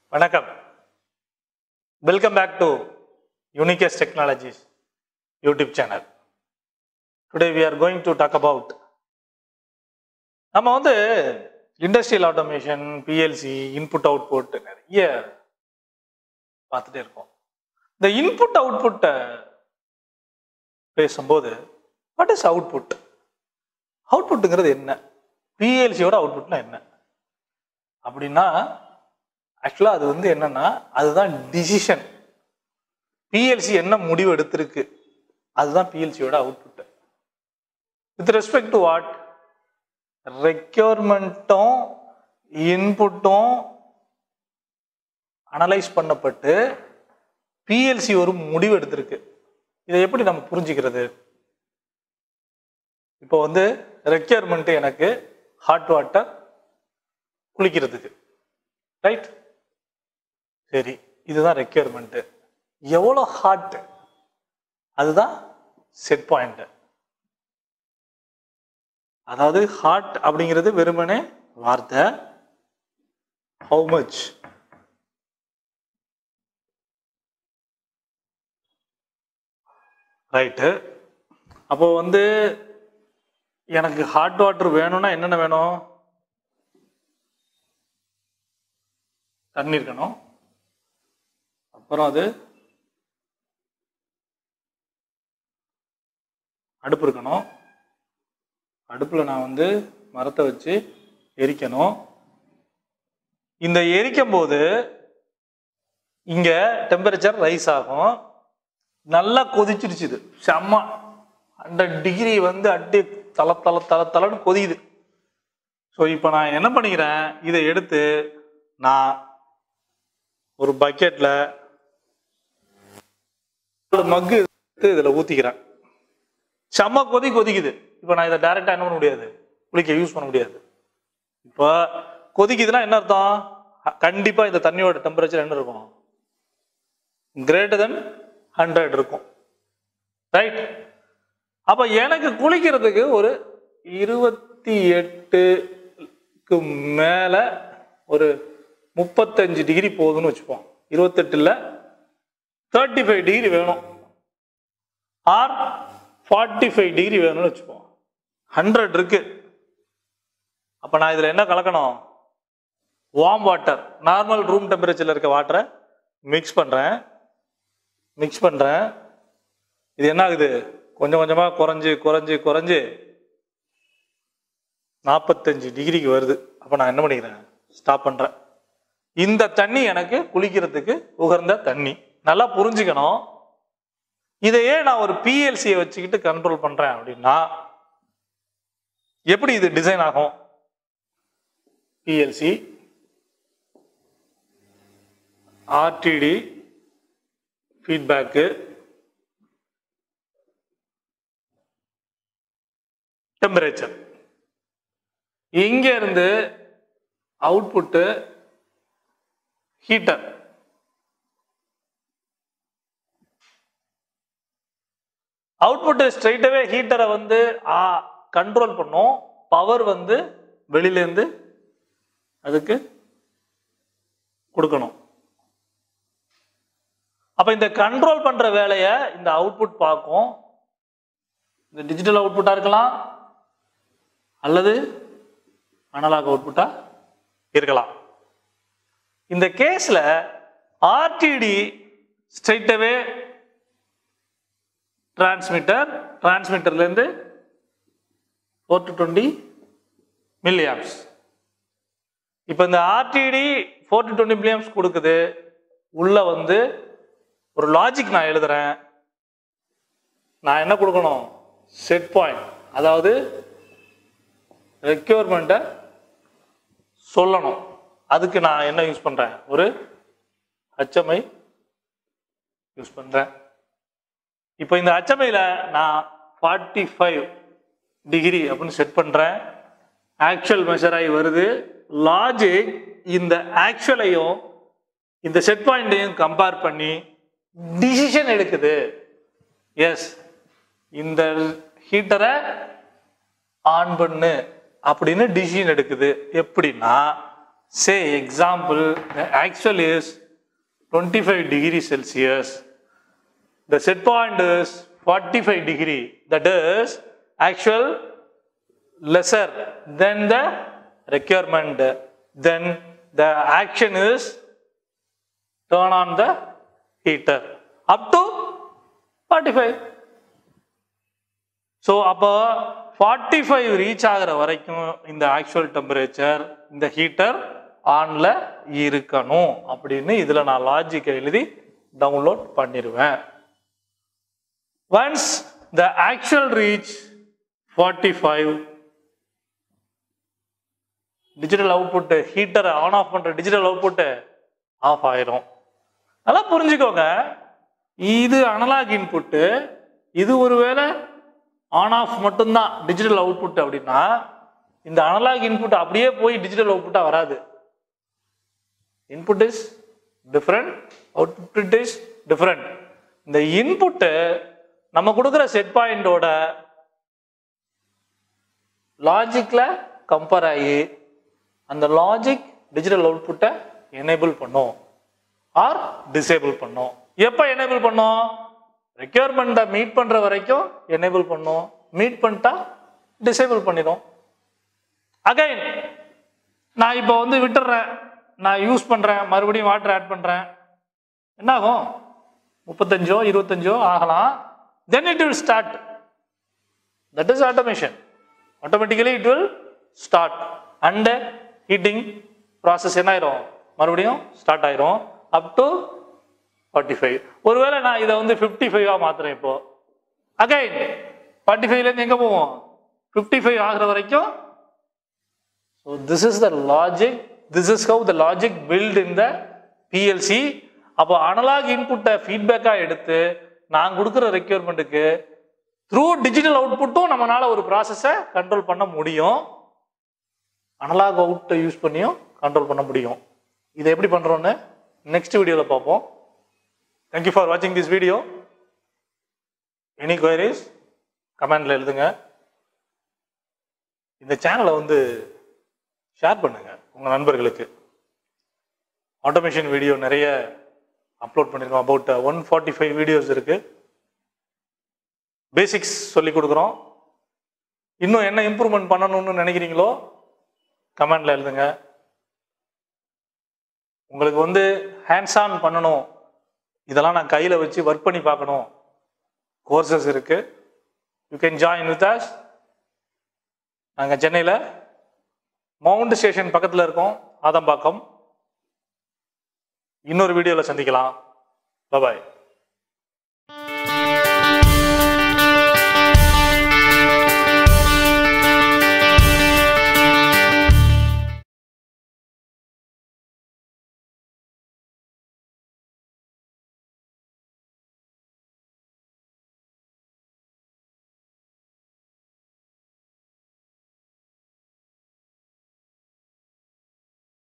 வணக்கம் welcome back to Unicase Technologies YouTube channel today we are going to talk about நம்ம வந்து industrial automation PLC input output நிறைய பார்த்துட்டே இருக்கோம் இந்த இன்புட் அவுட்புட்டை பேசும்போது வாட் இஸ் அவுட்புட் அவுட்புட்டுங்கிறது என்ன பிஎல்சியோட அவுட்புட்னா என்ன அப்படின்னா ஆக்சுவலாக அது வந்து என்னன்னா அதுதான் டிசிஷன் பிஎல்சி என்ன முடிவு எடுத்திருக்கு அதுதான் பிஎல்சியோட output with respect to what ரெக்யர்மெண்ட்டும் இன்புட்டும் அனலைஸ் பண்ணப்பட்டு பிஎல்சி ஒரு முடிவு எடுத்திருக்கு இதை எப்படி நம்ம புரிஞ்சுக்கிறது இப்போ வந்து ரெக்யர்மெண்ட் எனக்கு ஹாட் வாட்டர் குளிக்கிறதுக்கு ரைட் சரி இதுதான் ரெக்யர்மெண்ட் எவ்வளோ ஹாட் அதுதான் செட் பாயிண்ட் அதாவது ஹாட் அப்படிங்கிறது வெறுமனே வார்த்தை ஹவு மச் ரைட்டு அப்போ வந்து எனக்கு ஹாட் வாட்டர் வேணும்னா என்னென்ன வேணும் தண்ணி இருக்கணும் அப்புறம் அது அடுப்பு இருக்கணும் அடுப்பில் நான் வந்து மரத்தை வச்சு எரிக்கணும் இந்த எரிக்கும் போது இங்க டெம்பரேச்சர் ரைஸ் ஆகும் நல்லா கொதிச்சிருச்சு இது செம்ம ஹண்ட்ரட் டிகிரி வந்து அடி தல தல தல தலன்னு கொதிக்குது ஸோ இப்போ நான் என்ன பண்ணிக்கிறேன் இதை எடுத்து நான் ஒரு பக்கெட்ல ஒரு மக்கு எடுத்து இதில் ஊற்றிக்கிறேன் செம்ம கொதி கொதிக்குது இப்போ நான் இதை டைரெக்டாக என்ன பண்ண முடியாது குளிக்க யூஸ் பண்ண முடியாது இப்போ கொதிக்குதுன்னா என்ன அர்த்தம் கண்டிப்பாக இந்த தண்ணியோட டெம்பரேச்சர் என்ன இருக்கும் கிரேட்டர் தென் ஹண்ட்ரட் இருக்கும் ரைட் அப்போ எனக்கு குளிக்கிறதுக்கு ஒரு இருபத்தி எட்டுக்கு மேலே ஒரு முப்பத்தஞ்சு டிகிரி போகுதுன்னு வச்சுப்போம் இருபத்தெட்டில் தேர்ட்டி ஃபைவ் டிகிரி வேணும் ஆர் ஃபார்ட்டி ஃபைவ் டிகிரி வேணும்னு வச்சுப்போம் ஹண்ட்ரட் இருக்கு அப்போ நான் இதில் என்ன கலக்கணும் வார்ம் வாட்டர் நார்மல் ரூம் டெம்பரேச்சரில் இருக்க வாட்டரை மிக்ஸ் பண்ணுறேன் மிக்ஸ் பண்ணுறேன் இது என்ன ஆகுது கொஞ்சம் கொஞ்சமாக குறைஞ்சு குறைஞ்சு குறைஞ்சு நாற்பத்தஞ்சு டிகிரிக்கு வருது அப்போ நான் என்ன பண்ணிக்கிறேன் ஸ்டாப் பண்ணுறேன் இந்த தண்ணி எனக்கு குளிக்கிறதுக்கு உகர்ந்த தண்ணி நல்லா புரிஞ்சுக்கணும் இதையே நான் ஒரு பிஎல்சியை வச்சுக்கிட்டு கண்ட்ரோல் பண்றேன் அப்படின்னா எப்படி இது டிசைன் ஆகும் பிஎல்சி ஆர்டிடி ஃபீட்பேக்கு டெம்பரேச்சர் இங்க இருந்து அவுட்புட்டு ஹீட்டர் அவுட்புட் ஸ்ட்ரைட்டாகவே ஹீட்டரை வந்து கண்ட்ரோல் பண்ணும் பவர் வந்து வெளியிலேருந்து அதுக்கு கொடுக்கணும் அப்ப இந்த கண்ட்ரோல் பண்ற வேலையை இந்த அவுட்புட் பார்க்கும் இந்த டிஜிட்டல் அவுட்புட்டா இருக்கலாம் அல்லது அனலாக் அவுட்புட்டா இருக்கலாம் இந்த கேஸ்ல ஆர்டிடி ஸ்ட்ரைட்டாகவே டிரான்ஸ்மிட்டர் டிரான்ஸ்மிட்டர்லேருந்து ஃபோர் டு டுவெண்ட்டி மில்லியாம்ஸ் இப்போ இந்த RTD four to twenty milliamps கொடுக்குது உள்ள வந்து ஒரு லாஜிக் நான் எழுதுறேன் நான் என்ன கொடுக்கணும் செட் பாயிண்ட் அதாவது ரெக்யூர்மெண்ட்டை சொல்லணும் அதுக்கு நான் என்ன யூஸ் பண்ணுறேன் ஒரு ஹச்எம்ஐ யூஸ் பண்ணுறேன் இப்போ இந்த அச்சமையில் நான் ஃபார்ட்டி ஃபைவ் டிகிரி அப்படின்னு செட் பண்ணுறேன் ஆக்சுவல் மெஷர் ஆகி வருது லாஜிக் இந்த ஆக்சுவலையும் இந்த செட் பாயிண்டையும் கம்பேர் பண்ணி டிசிஷன் எடுக்குது எஸ் இந்த ஹீட்டரை ஆன் பண்ணு அப்படின்னு டிசிஷன் எடுக்குது எப்படின்னா say example the actual is 25 degree celsius the set point is 45 degree that is actual lesser than the requirement then the action is turn on the heater up to 45 so அப்போ forty five reach ஆகிற வரைக்கும் இந்த actual temperature இந்த heater ஆன்ல இருக்கணும் அப்படின்னு இதுல நான் லாஜிக்கை எழுதி டவுன்லோட் பண்ணிடுவேன் once the actual reach forty five digital output ஹீட்டரை ஆன் ஆஃப் பண்ற டிஜிட்டல் அவுட்புட் ஆஃப் ஆயிரும் நல்லா புரிஞ்சுக்கோங்க இது அனலாக் இன்புட்டு இது ஒருவேளை ஆன் ஆஃப் மட்டும்தான் டிஜிட்டல் அவுட்புட் அப்படின்னா இந்த அனலாக் இன்புட் அப்படியே போய் டிஜிட்டல் அவுட்புட்டா வராது input is different output is different இந்த இன்புட்டு நம்ம கொடுக்குற செட் பாயிண்டோட லாஜிக்ல கம்பேர் ஆகி அந்த லாஜிக் டிஜிட்டல் அவுட்புட்டை எனேபிள் பண்ணும் ஆர் டிசேபிள் பண்ணும் எப்போ எனேபிள் பண்ணும் ரெக்யர்மெண்ட்டை மீட் பண்ற வரைக்கும் எனேபிள் பண்ணும் மீட் பண்ணிட்டா டிசேபிள் பண்ணிடும் அகைன் நான் இப்போ வந்து விட்டுறேன் நான் யூஸ் பண்றேன் மறுபடியும் வாட்டர் ஆட் பண்றேன் என்ன ஆகும் முப்பத்தஞ்சோ இருபத்தஞ்சோ ஆகலாம் then it will start that is automation automatically it will start and heating process என்ன ஆயிரும் மறுபடியும் ஸ்டார்ட் ஆயிரும் அப் டு ஃபார்ட்டி ஃபைவ் ஒருவேளை நான் இதை வந்து ஃபிஃப்டி ஃபைவாக மாத்துறேன் இப்போ அகைன் ஃபார்ட்டி ஃபைவ்லேருந்து எங்கே போவோம் ஃபிஃப்டி ஃபைவ் ஆகுற வரைக்கும் so this is the logic this is how the logic built in the PLC அப்போ அனலாக் இன்புட்டை ஃபீட்பேக்காக எடுத்து நான் கொடுக்குற ரெக்யர்மெண்ட்டுக்கு த்ரூ டிஜிட்டல் அவுட்புட்டும் நம்மளால ஒரு ப்ராசஸை கண்ட்ரோல் பண்ண முடியும் அனலாக் அவுட்டை யூஸ் பண்ணியும் கண்ட்ரோல் பண்ண முடியும் இதை எப்படி பண்ணுறோன்னு நெக்ஸ்ட் வீடியோவில் பார்ப்போம் தேங்க்யூ ஃபார் வாட்சிங் திஸ் வீடியோ எனி queries கமெண்ட்ல எழுதுங்க இந்த சேனலை வந்து ஷேர் பண்ணுங்க உங்க நண்பர்களுக்கு ஆட்டோமேஷன் வீடியோ நிறைய அப்லோட் பண்ணியிருக்கோம் about one forty five videos இருக்கு பேசிக்ஸ் சொல்லி கொடுக்குறோம் இன்னும் என்ன இம்ப்ரூவ்மெண்ட் பண்ணணும்னு நினைக்கிறீங்களோ கமெண்ட்ல எழுதுங்க உங்களுக்கு வந்து ஹேண்ட்ஸ் ஆன் பண்ணணும் இதெல்லாம் நான் கையில் வச்சு ஒர்க் பண்ணி பார்க்கணும் கோர்சஸ் இருக்கு you can join with us நாங்கள் சென்னையில் மவுண்ட் ஸ்டேஷன் பக்கத்தில் இருக்கோம் ஆதம்பாக்கம் இன்னொரு வீடியோவில் சந்திக்கலாம் பாய்